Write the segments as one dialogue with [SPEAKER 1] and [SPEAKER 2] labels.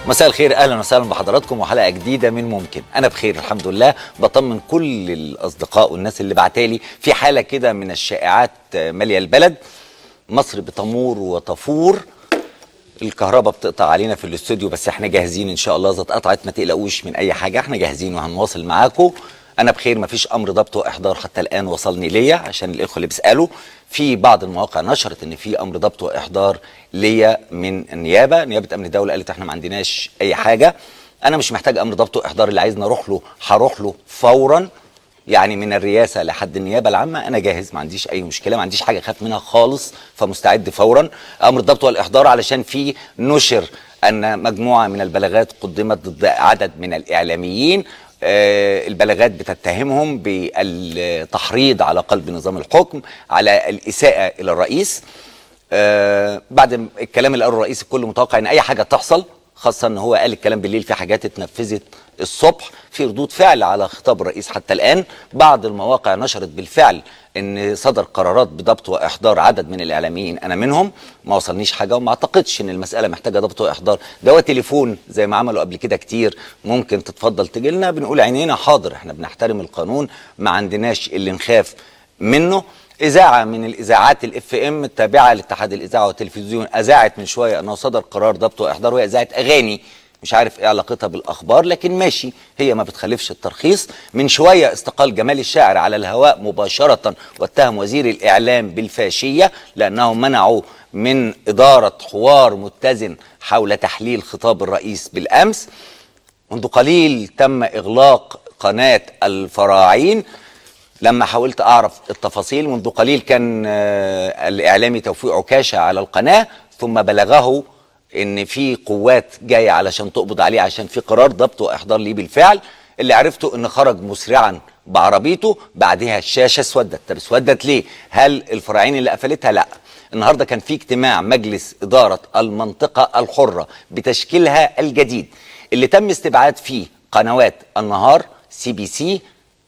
[SPEAKER 1] مساء الخير اهلا وسهلا بحضراتكم وحلقه جديده من ممكن انا بخير الحمد لله بطمن كل الاصدقاء والناس اللي بعتالي في حاله كده من الشائعات ماليه البلد مصر بتمور وتفور الكهرباء بتقطع علينا في الاستوديو بس احنا جاهزين ان شاء الله اذا اتقطعت ما تقلقوش من اي حاجه احنا جاهزين وهنواصل معاكم انا بخير مفيش امر ضبط واحضار حتى الان وصلني ليا عشان الاخوه اللي بيسالوا في بعض المواقع نشرت ان في امر ضبط واحضار ليا من النيابه نيابه امن الدوله قالت احنا ما عندناش اي حاجه انا مش محتاج امر ضبط واحضار اللي عايزني اروح له هروح له فورا يعني من الرئاسه لحد النيابه العامه انا جاهز ما عنديش اي مشكله ما عنديش حاجه اخاف منها خالص فمستعد فورا امر الضبط والاحضار علشان في نشر ان مجموعه من البلاغات قدمت ضد عدد من الاعلاميين آه، البلاغات بتتهمهم بالتحريض على قلب نظام الحكم على الإساءة إلى الرئيس آه، بعد الكلام اللي قاله الرئيس الكل متوقع ان اي حاجه تحصل خاصه ان هو قال الكلام بالليل في حاجات اتنفذت الصبح في ردود فعل على خطاب الرئيس حتى الان بعض المواقع نشرت بالفعل ان صدر قرارات بضبط واحضار عدد من الاعلاميين انا منهم ما وصلنيش حاجه وما اعتقدش ان المساله محتاجه ضبط واحضار ده هو تليفون زي ما عملوا قبل كده كتير ممكن تتفضل تجي لنا بنقول عينينا حاضر احنا بنحترم القانون ما عندناش اللي نخاف منه اذاعه من الاذاعات الاف ام التابعه لاتحاد الاذاعه والتلفزيون اذاعت من شويه انه صدر قرار ضبط واحضار وهي اذاعه اغاني مش عارف ايه علاقتها بالاخبار لكن ماشي هي ما بتخالفش الترخيص من شويه استقال جمال الشاعر على الهواء مباشره واتهم وزير الاعلام بالفاشيه لانهم منعوا من اداره حوار متزن حول تحليل خطاب الرئيس بالامس منذ قليل تم اغلاق قناه الفراعين لما حاولت اعرف التفاصيل منذ قليل كان آه، الاعلامي توفيق عكاشه على القناه ثم بلغه ان في قوات جايه علشان تقبض عليه عشان في قرار ضبط واحضار ليه بالفعل اللي عرفته ان خرج مسرعا بعربيته بعدها الشاشه اسودت طب اسودت ليه هل الفراعين اللي قفلتها لا النهارده كان في اجتماع مجلس اداره المنطقه الحره بتشكيلها الجديد اللي تم استبعاد فيه قنوات النهار سي بي سي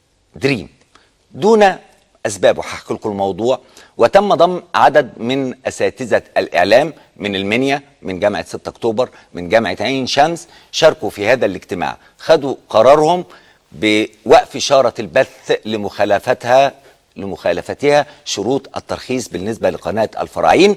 [SPEAKER 1] دريم دون اسباب وهحكي لكم الموضوع وتم ضم عدد من اساتذه الاعلام من المنيا من جامعه 6 اكتوبر من جامعه عين شمس شاركوا في هذا الاجتماع خدوا قرارهم بوقف اشاره البث لمخالفتها لمخالفتها شروط الترخيص بالنسبه لقناه الفراعين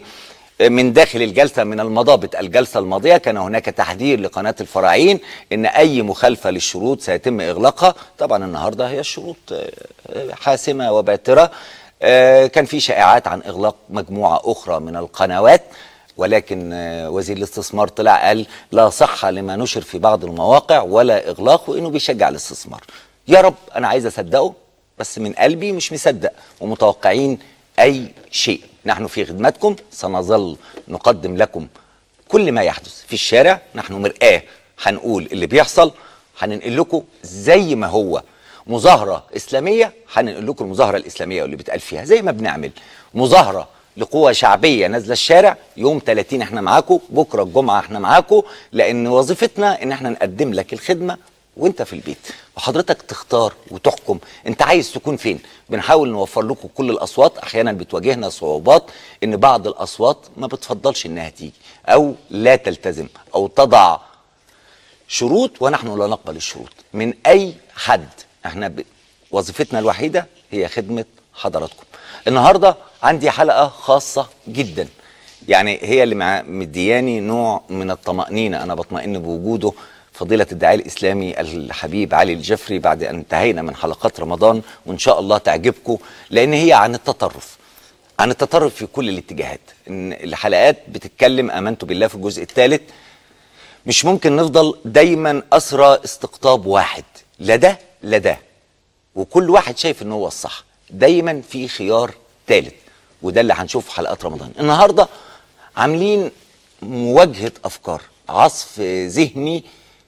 [SPEAKER 1] من داخل الجلسة من المضابط الجلسة الماضية كان هناك تحذير لقناة الفراعين ان اي مخالفة للشروط سيتم اغلاقها طبعا النهاردة هي الشروط آه، حاسمة وباترة آه، كان في شائعات عن اغلاق مجموعة اخرى من القنوات ولكن آه، وزير الاستثمار طلع قال لا صحة لما نشر في بعض المواقع ولا اغلاق وانه بيشجع الاستثمار يا رب انا عايز اصدقه بس من قلبي مش مصدق ومتوقعين اي شيء نحن في خدمتكم سنظل نقدم لكم كل ما يحدث في الشارع نحن مرآة هنقول اللي بيحصل هننقل لكم زي ما هو مظاهرة إسلامية هننقل لكم المظاهرة الإسلامية واللي بيتقال فيها زي ما بنعمل مظاهرة لقوة شعبية نازلة الشارع يوم 30 احنا معاكم بكرة الجمعة احنا معاكم لأن وظيفتنا ان احنا نقدم لك الخدمة وانت في البيت وحضرتك تختار وتحكم انت عايز تكون فين بنحاول نوفر لكم كل الاصوات احيانا بتواجهنا صعوبات ان بعض الاصوات ما بتفضلش انها تيجي او لا تلتزم او تضع شروط ونحن لا نقبل الشروط من اي حد احنا ب... وظيفتنا الوحيده هي خدمه حضراتكم النهارده عندي حلقه خاصه جدا يعني هي اللي مع مدياني نوع من الطمأنينة أنا بطمئن بوجوده فضيلة الداعية الإسلامي الحبيب علي الجفري بعد أن انتهينا من حلقات رمضان وإن شاء الله تعجبكم لأن هي عن التطرف عن التطرف في كل الاتجاهات إن الحلقات بتتكلم آمنت بالله في الجزء الثالث مش ممكن نفضل دايما أسرى استقطاب واحد لا ده لا ده وكل واحد شايف ان هو الصح دايما في خيار ثالث وده اللي هنشوفه في حلقات رمضان النهارده عاملين مواجهه افكار عصف ذهني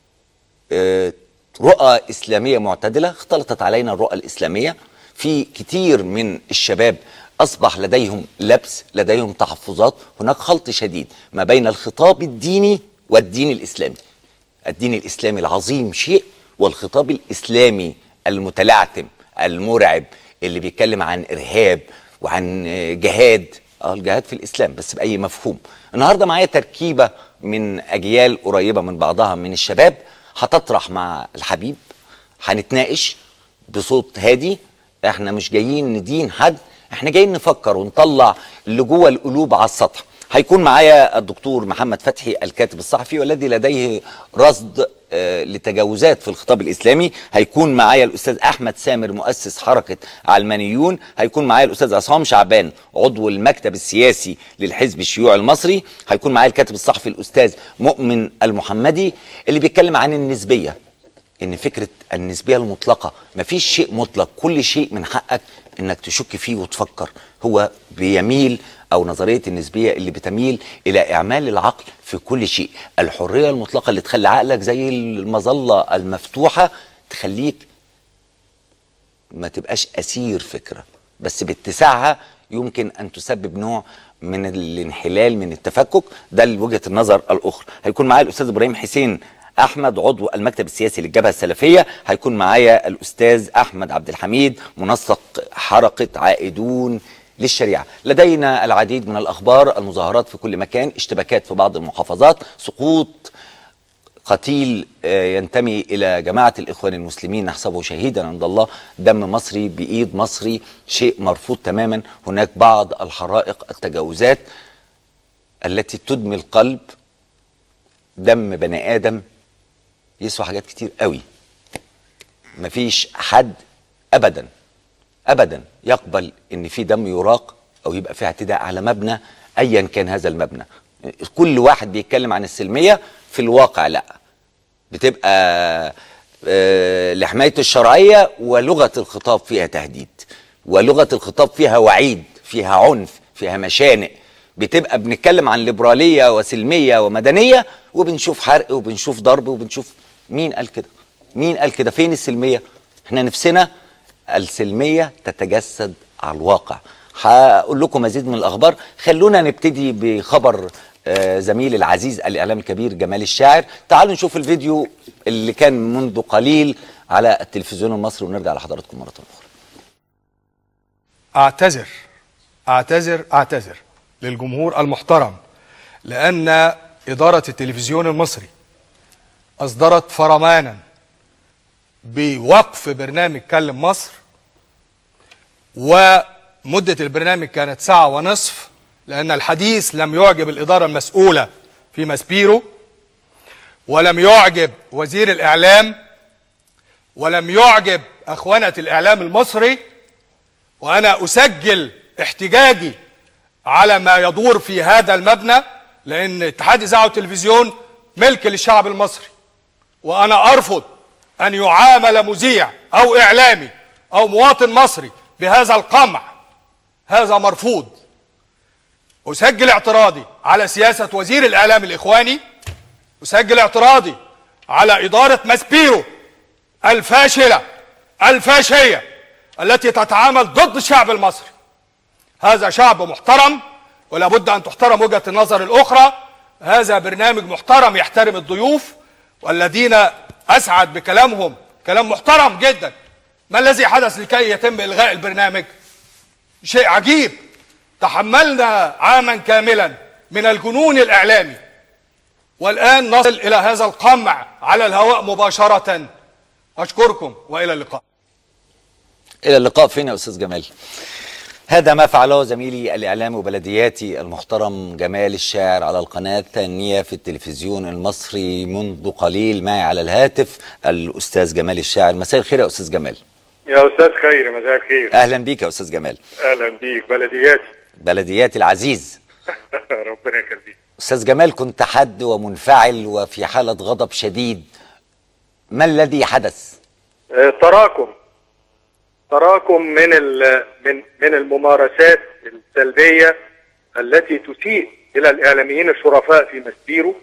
[SPEAKER 1] آه، رؤى اسلاميه معتدله اختلطت علينا الرؤى الاسلاميه في كتير من الشباب اصبح لديهم لبس لديهم تحفظات هناك خلط شديد ما بين الخطاب الديني والدين الاسلامي الدين الاسلامي العظيم شيء والخطاب الاسلامي المتلعثم المرعب اللي بيتكلم عن ارهاب وعن آه، جهاد اه الجهاد في الاسلام بس باي مفهوم النهارده معايا تركيبه من اجيال قريبه من بعضها من الشباب هتطرح مع الحبيب هنتناقش بصوت هادي احنا مش جايين ندين حد احنا جايين نفكر ونطلع اللي جوه القلوب على السطح هيكون معايا الدكتور محمد فتحي الكاتب الصحفي والذي لديه رصد آه، لتجاوزات في الخطاب الاسلامي هيكون معايا الاستاذ احمد سامر مؤسس حركه علمانيون هيكون معايا الاستاذ عصام شعبان عضو المكتب السياسي للحزب الشيوعي المصري هيكون معايا الكاتب الصحفي الاستاذ مؤمن المحمدي اللي بيتكلم عن النسبيه ان فكره النسبيه المطلقه مفيش شيء مطلق كل شيء من حقك انك تشك فيه وتفكر هو بيميل او نظريه النسبيه اللي بتميل الى اعمال العقل في كل شيء الحريه المطلقه اللي تخلي عقلك زي المظله المفتوحه تخليك ما تبقاش اسير فكره بس باتساعها يمكن ان تسبب نوع من الانحلال من التفكك ده وجهه النظر الاخرى هيكون معايا الاستاذ ابراهيم حسين احمد عضو المكتب السياسي للجبهه السلفيه هيكون معايا الاستاذ احمد عبد الحميد منسق حركه عائدون للشريعه لدينا العديد من الاخبار المظاهرات في كل مكان اشتباكات في بعض المحافظات سقوط قتيل آه، ينتمي الى جماعه الاخوان المسلمين نحسبه شهيدا عند الله دم مصري بايد مصري شيء مرفوض تماما هناك بعض الحرائق التجاوزات التي تدمي القلب دم بني ادم يسوى حاجات كتير قوي مفيش حد ابدا ابدا يقبل ان في دم يراق او يبقى في اعتداء على مبنى ايا كان هذا المبنى كل واحد بيتكلم عن السلميه في الواقع لا بتبقى آه، لحمايه الشرعيه ولغه الخطاب فيها تهديد ولغه الخطاب فيها وعيد فيها عنف فيها مشانق بتبقى بنتكلم عن ليبراليه وسلميه ومدنيه وبنشوف حرق وبنشوف ضرب وبنشوف مين قال كده مين قال كده فين السلميه احنا نفسنا السلميه تتجسد على الواقع هقول لكم مزيد من الاخبار خلونا نبتدي بخبر آه، زميل العزيز الاعلام الكبير جمال الشاعر تعالوا نشوف الفيديو اللي كان منذ قليل على التلفزيون المصري ونرجع لحضراتكم مره اخرى
[SPEAKER 2] اعتذر اعتذر اعتذر للجمهور المحترم لان اداره التلفزيون المصري اصدرت فرمانا بوقف برنامج كلم مصر ومده البرنامج كانت ساعه ونصف لان الحديث لم يعجب الاداره المسؤوله في ماسبيرو ولم يعجب وزير الاعلام ولم يعجب اخوانه الاعلام المصري وانا اسجل احتجاجي على ما يدور في هذا المبنى لان اتحاد الاذاعه والتلفزيون ملك للشعب المصري وانا ارفض ان يعامل مذيع او اعلامي او مواطن مصري بهذا القمع هذا مرفوض اسجل اعتراضي على سياسه وزير الاعلام الاخواني اسجل اعتراضي على اداره ماسبيرو الفاشله الفاشيه التي تتعامل ضد الشعب المصري هذا شعب محترم ولا بد ان تحترم وجهه النظر الاخرى هذا برنامج محترم يحترم الضيوف والذين اسعد بكلامهم كلام محترم جدا ما الذي حدث لكي يتم الغاء البرنامج شيء عجيب تحملنا عاما كاملا من الجنون الاعلامي والان نصل الى هذا القمع على الهواء مباشره اشكركم والى اللقاء
[SPEAKER 1] الى اللقاء فين يا استاذ جمال هذا ما فعله زميلي الاعلامي وبلدياتي المحترم جمال الشاعر على القناه الثانيه في التلفزيون المصري منذ قليل معي على الهاتف الاستاذ جمال الشاعر مساء الخير يا استاذ جمال
[SPEAKER 3] يا استاذ خيري مساء الخير
[SPEAKER 1] اهلا بيك يا استاذ جمال
[SPEAKER 3] اهلا بيك بلدياتي
[SPEAKER 1] بلدياتي العزيز
[SPEAKER 3] ربنا يخليك
[SPEAKER 1] استاذ جمال كنت حد ومنفعل وفي حاله غضب شديد ما الذي حدث
[SPEAKER 3] آه، تراكم تراكم من ال- من من الممارسات السلبيه التي تسيء الى الاعلاميين الشرفاء في مسبيرو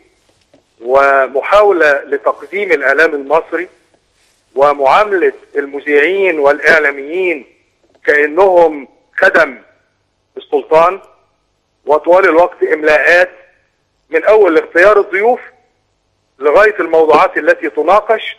[SPEAKER 3] ومحاوله لتقديم الاعلام المصري ومعامله المذيعين والاعلاميين كانهم خدم السلطان وطوال الوقت املاءات من اول اختيار الضيوف لغايه الموضوعات التي تناقش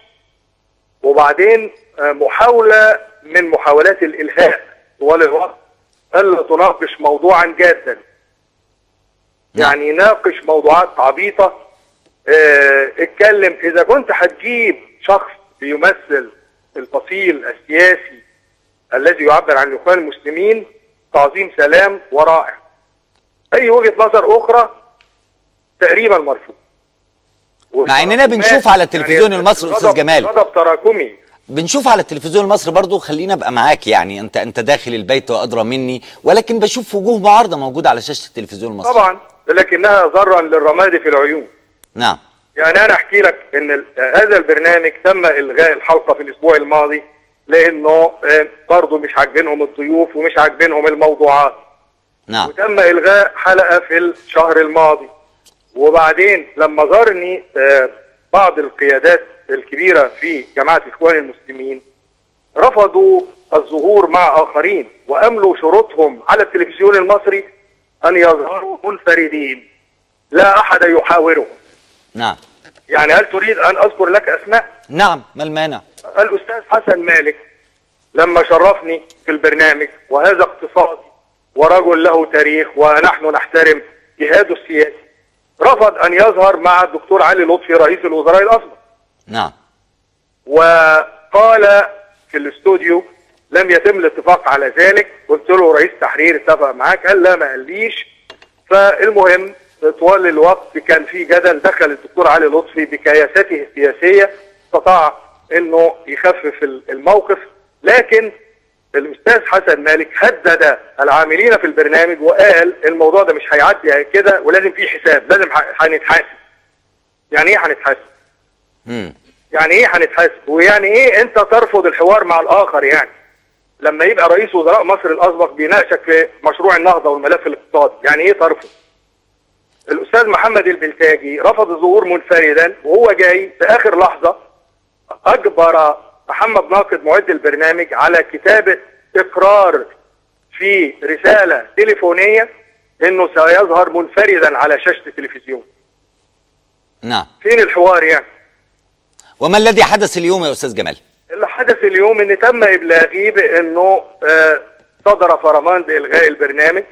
[SPEAKER 3] وبعدين آه، محاوله من محاولات الالهاء طوال الوقت الا تناقش موضوعا جادا
[SPEAKER 1] نعم.
[SPEAKER 3] يعني ناقش موضوعات عبيطه آه، اتكلم اذا كنت هتجيب شخص بيمثل الفصيل السياسي الذي يعبر عن الاخوان المسلمين تعظيم سلام ورائع اي وجهه نظر اخرى تقريبا مرفوض
[SPEAKER 1] مع إننا بنشوف على التلفزيون المصري أستاذ
[SPEAKER 3] غضب-
[SPEAKER 1] جمال.
[SPEAKER 3] غضب تراكمي
[SPEAKER 1] بنشوف على التلفزيون المصري برضو خلينا ابقى معاك يعني انت انت داخل البيت وادرى مني ولكن بشوف وجوه معارضه موجوده على شاشه التلفزيون المصري
[SPEAKER 3] طبعا لكنها ضرا للرماد في العيون
[SPEAKER 1] نعم
[SPEAKER 3] يعني انا احكي لك ان ال- هذا البرنامج تم الغاء الحلقه في الاسبوع الماضي لانه آه، برضه مش عاجبينهم الضيوف ومش عاجبينهم الموضوعات
[SPEAKER 1] نعم
[SPEAKER 3] وتم الغاء حلقه في الشهر الماضي وبعدين لما زارني آه، بعض القيادات الكبيره في جماعه اخوان المسلمين رفضوا الظهور مع اخرين واملوا شروطهم على التلفزيون المصري ان يظهروا منفردين لا احد يحاورهم
[SPEAKER 1] نعم
[SPEAKER 3] يعني هل تريد ان اذكر لك اسماء
[SPEAKER 1] نعم ما المانع
[SPEAKER 3] الاستاذ حسن مالك لما شرفني في البرنامج وهذا اقتصادي ورجل له تاريخ ونحن نحترم جهاده السياسي رفض ان يظهر مع الدكتور علي لطفي رئيس الوزراء الاسبق
[SPEAKER 1] نعم
[SPEAKER 3] وقال في الاستوديو لم يتم الاتفاق على ذلك قلت له رئيس تحرير اتفق معاك قال لا ما قاليش فالمهم طوال الوقت كان في جدل دخل الدكتور علي لطفي بكياسته السياسيه استطاع انه يخفف الموقف لكن الاستاذ حسن مالك هدد العاملين في البرنامج وقال الموضوع ده مش هيعدي كده ولازم في حساب لازم ه- هنتحاسب يعني ايه هنتحاسب
[SPEAKER 1] مم.
[SPEAKER 3] يعني ايه هنتحاسب ويعني ايه انت ترفض الحوار مع الاخر يعني لما يبقى رئيس وزراء مصر الاسبق بيناقشك في مشروع النهضه والملف الاقتصادي يعني ايه ترفض الاستاذ محمد البلتاجي رفض الظهور منفردا وهو جاي في اخر لحظه اجبر محمد ناقد معد البرنامج على كتابه اقرار في رساله تليفونيه انه سيظهر منفردا على شاشه التلفزيون
[SPEAKER 1] نعم
[SPEAKER 3] فين الحوار يعني
[SPEAKER 1] وما الذي حدث اليوم يا استاذ جمال
[SPEAKER 3] اللي حدث اليوم ان تم ابلاغي بانه آه، صدر فرمان بالغاء البرنامج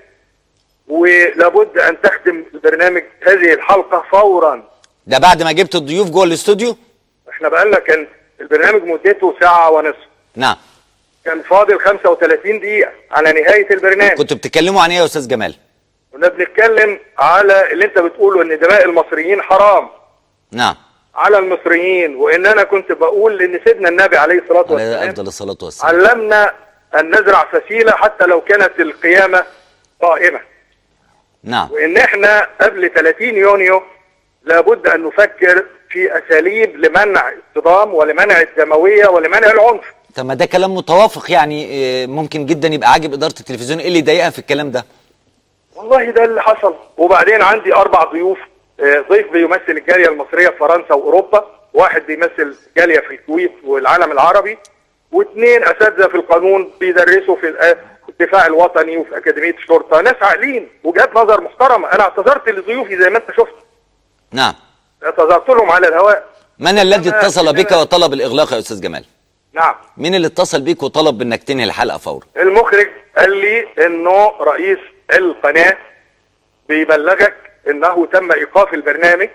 [SPEAKER 3] ولابد ان تختم البرنامج هذه الحلقه فورا
[SPEAKER 1] ده بعد ما جبت الضيوف جوه الاستوديو
[SPEAKER 3] احنا بقالنا كان البرنامج مدته ساعه ونصف
[SPEAKER 1] نعم
[SPEAKER 3] كان فاضل 35 دقيقه على نهايه البرنامج
[SPEAKER 1] كنتوا بتتكلموا عن ايه يا استاذ جمال
[SPEAKER 3] كنا بنتكلم على اللي انت بتقوله ان دماء المصريين حرام
[SPEAKER 1] نعم
[SPEAKER 3] على المصريين وان انا كنت بقول ان سيدنا النبي عليه الصلاه
[SPEAKER 1] عليه
[SPEAKER 3] والسلام
[SPEAKER 1] افضل الصلاه والسلام
[SPEAKER 3] علمنا ان نزرع فسيله حتى لو كانت القيامه قائمه
[SPEAKER 1] نعم
[SPEAKER 3] وان احنا قبل 30 يونيو لابد ان نفكر في اساليب لمنع الصدام ولمنع الدمويه ولمنع العنف
[SPEAKER 1] طب ما ده كلام متوافق يعني آه، ممكن جدا يبقى عاجب اداره التلفزيون ايه اللي يضايقها في الكلام ده
[SPEAKER 3] والله ده اللي حصل وبعدين عندي اربع ضيوف آه، ضيف بيمثل الجاليه المصريه في فرنسا واوروبا واحد بيمثل جاليه في الكويت والعالم العربي واثنين اساتذه في القانون بيدرسوا في الأ- الدفاع الوطني وفي اكاديميه الشرطه ناس عاقلين وجهات نظر محترمه انا اعتذرت لضيوفي زي ما انت شفت
[SPEAKER 1] نعم
[SPEAKER 3] اعتذرت لهم على الهواء
[SPEAKER 1] من الذي
[SPEAKER 3] أنا-
[SPEAKER 1] اتصل بك
[SPEAKER 3] أنا-
[SPEAKER 1] وطلب الاغلاق يا استاذ جمال
[SPEAKER 3] نعم
[SPEAKER 1] مين اللي اتصل بيك وطلب بانك تنهي الحلقه فورا
[SPEAKER 3] المخرج قال لي انه رئيس القناه بيبلغك انه تم ايقاف البرنامج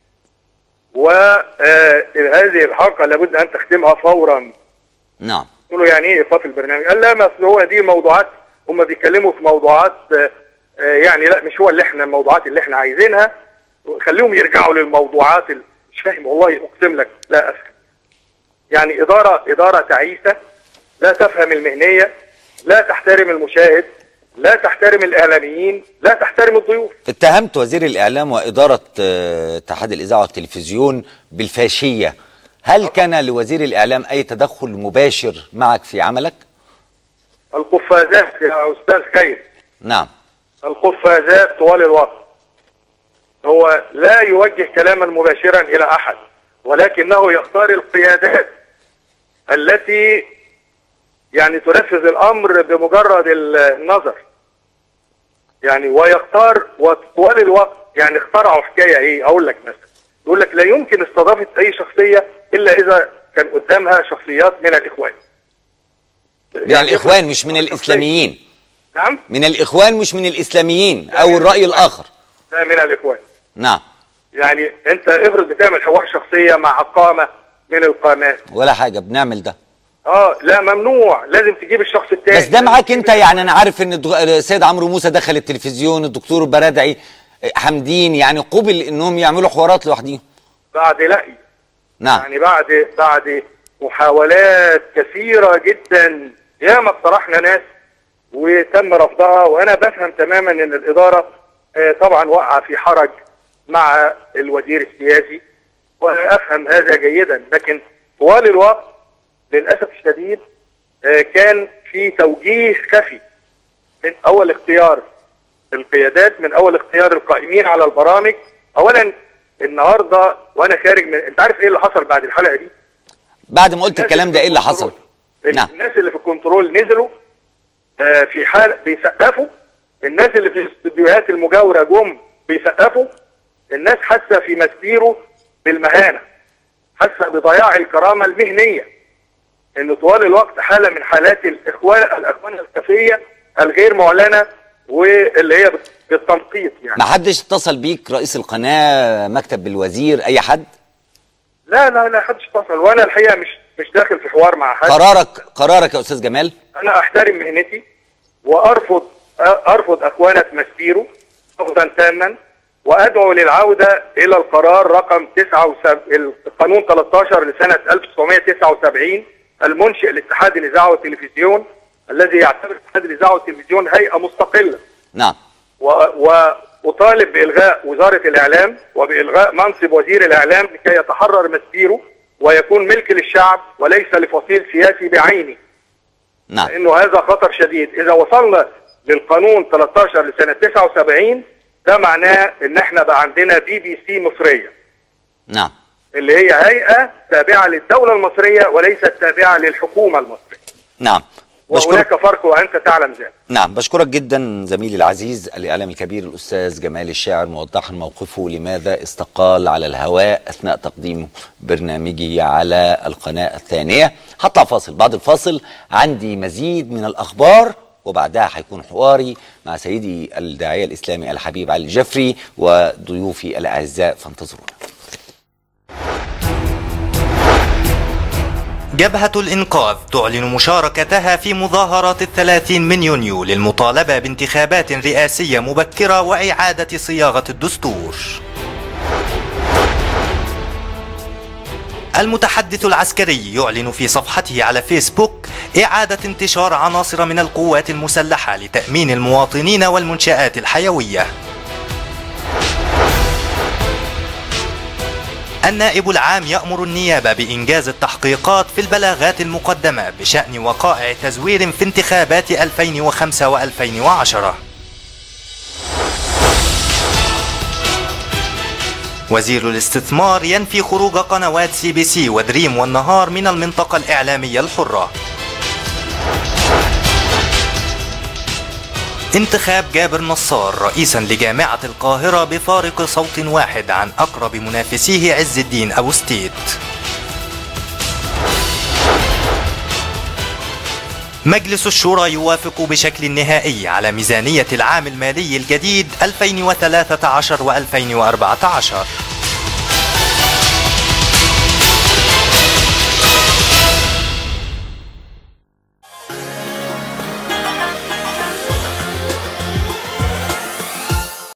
[SPEAKER 3] وهذه الحلقه لابد ان تختمها فورا
[SPEAKER 1] نعم
[SPEAKER 3] قلت له يعني ايه ايقاف البرنامج؟ قال لا ما أصل هو دي موضوعات هم بيتكلموا في موضوعات آه، آه، يعني لا مش هو اللي احنا الموضوعات اللي احنا عايزينها خليهم يرجعوا للموضوعات ال- مش فاهم والله اقسم لك لا افهم يعني اداره اداره تعيسه لا تفهم المهنيه لا تحترم المشاهد لا تحترم الاعلاميين لا تحترم الضيوف
[SPEAKER 1] اتهمت وزير الاعلام واداره آه، اتحاد الاذاعه والتلفزيون بالفاشيه هل كان لوزير الاعلام اي تدخل مباشر معك في عملك
[SPEAKER 3] القفازات يا استاذ خير
[SPEAKER 1] نعم
[SPEAKER 3] القفازات طوال الوقت هو لا يوجه كلاما مباشرا الى احد ولكنه يختار القيادات التي يعني تنفذ الامر بمجرد النظر يعني ويختار وطوال الوقت يعني اخترعوا حكايه ايه اقول لك مثلا يقول لك لا يمكن استضافه اي شخصيه الا اذا كان قدامها شخصيات من الاخوان
[SPEAKER 1] من الاخوان مش من الاسلاميين
[SPEAKER 3] نعم
[SPEAKER 1] من الاخوان مش من الاسلاميين او الراي الاخر
[SPEAKER 3] لا من الاخوان
[SPEAKER 1] نعم
[SPEAKER 3] يعني انت افرض بتعمل حوار شخصيه مع قامه من القامات
[SPEAKER 1] ولا حاجه بنعمل ده
[SPEAKER 3] اه لا ممنوع لازم تجيب الشخص التاني
[SPEAKER 1] بس ده معاك انت يعني انا عارف ان الدغ- السيد عمرو موسى دخل التلفزيون الدكتور البرادعي حمدين يعني قبل انهم يعملوا حوارات لوحدهم
[SPEAKER 3] بعد لقي
[SPEAKER 1] نعم
[SPEAKER 3] يعني بعد بعد محاولات كثيرة جدا ياما اقترحنا ناس وتم رفضها وانا بفهم تماما ان الادارة آه، طبعا واقعة في حرج مع الوزير السياسي وانا افهم هذا جيدا لكن طوال الوقت للاسف الشديد آه، كان في توجيه خفي من اول اختيار القيادات من اول اختيار القائمين على البرامج اولا النهارده وانا خارج من انت عارف ايه اللي حصل بعد الحلقه دي
[SPEAKER 1] بعد ما قلت الكلام ده ايه اللي حصل نعم
[SPEAKER 3] الناس اللي في الكنترول نزلوا آه، في حال بيسقفوا الناس اللي في الاستديوهات المجاوره جم بيسقفوا الناس حاسه في مسبيره بالمهانه حاسه بضياع الكرامه المهنيه ان طوال الوقت حاله من حالات الاخوان الاخوان الخفيه الغير معلنه واللي هي بت- بالتنقيط يعني
[SPEAKER 1] ما حدش اتصل بيك رئيس القناه مكتب الوزير اي حد
[SPEAKER 3] لا لا لا حدش اتصل وانا الحقيقه مش مش داخل في حوار مع حد
[SPEAKER 1] قرارك قرارك يا استاذ جمال
[SPEAKER 3] انا احترم مهنتي وارفض ارفض اخوانة مسبيرو رفضا تاما وادعو للعوده الى القرار رقم 79 القانون 13 لسنه 1979 المنشئ لاتحاد الاذاعه والتلفزيون الذي يعتبر اتحاد الاذاعه والتلفزيون هيئه مستقله
[SPEAKER 1] نعم
[SPEAKER 3] و- واطالب بالغاء وزاره الاعلام وبالغاء منصب وزير الاعلام لكي يتحرر مسبيره ويكون ملك للشعب وليس لفصيل سياسي بعينه
[SPEAKER 1] نعم
[SPEAKER 3] انه هذا خطر شديد اذا وصلنا للقانون 13 لسنه 79 ده معناه ان احنا بقى عندنا بي بي سي مصريه
[SPEAKER 1] نعم
[SPEAKER 3] اللي هي هيئه تابعه للدوله المصريه وليست تابعه للحكومه المصريه
[SPEAKER 1] نعم بشكرك
[SPEAKER 3] وهناك فرق وانت تعلم ذلك
[SPEAKER 1] نعم بشكرك جدا زميلي العزيز الإعلامي الكبير الأستاذ جمال الشاعر موضحا موقفه لماذا استقال على الهواء أثناء تقديم برنامجي على القناة الثانية هطلع فاصل بعد الفاصل عندي مزيد من الأخبار وبعدها هيكون حواري مع سيدي الداعية الإسلامي الحبيب علي الجفري وضيوفي الأعزاء فانتظرونا
[SPEAKER 4] جبهة الإنقاذ تعلن مشاركتها في مظاهرات الثلاثين من يونيو للمطالبة بانتخابات رئاسية مبكرة وإعادة صياغة الدستور المتحدث العسكري يعلن في صفحته على فيسبوك إعادة انتشار عناصر من القوات المسلحة لتأمين المواطنين والمنشآت الحيوية النائب العام يأمر النيابة بإنجاز التحقيقات في البلاغات المقدمة بشأن وقائع تزوير في انتخابات 2005 و2010 وزير الاستثمار ينفي خروج قنوات سي بي سي ودريم والنهار من المنطقة الإعلامية الحرة انتخاب جابر نصار رئيسا لجامعة القاهرة بفارق صوت واحد عن أقرب منافسيه عز الدين أبو ستيت مجلس الشورى يوافق بشكل نهائي على ميزانية العام المالي الجديد 2013 و2014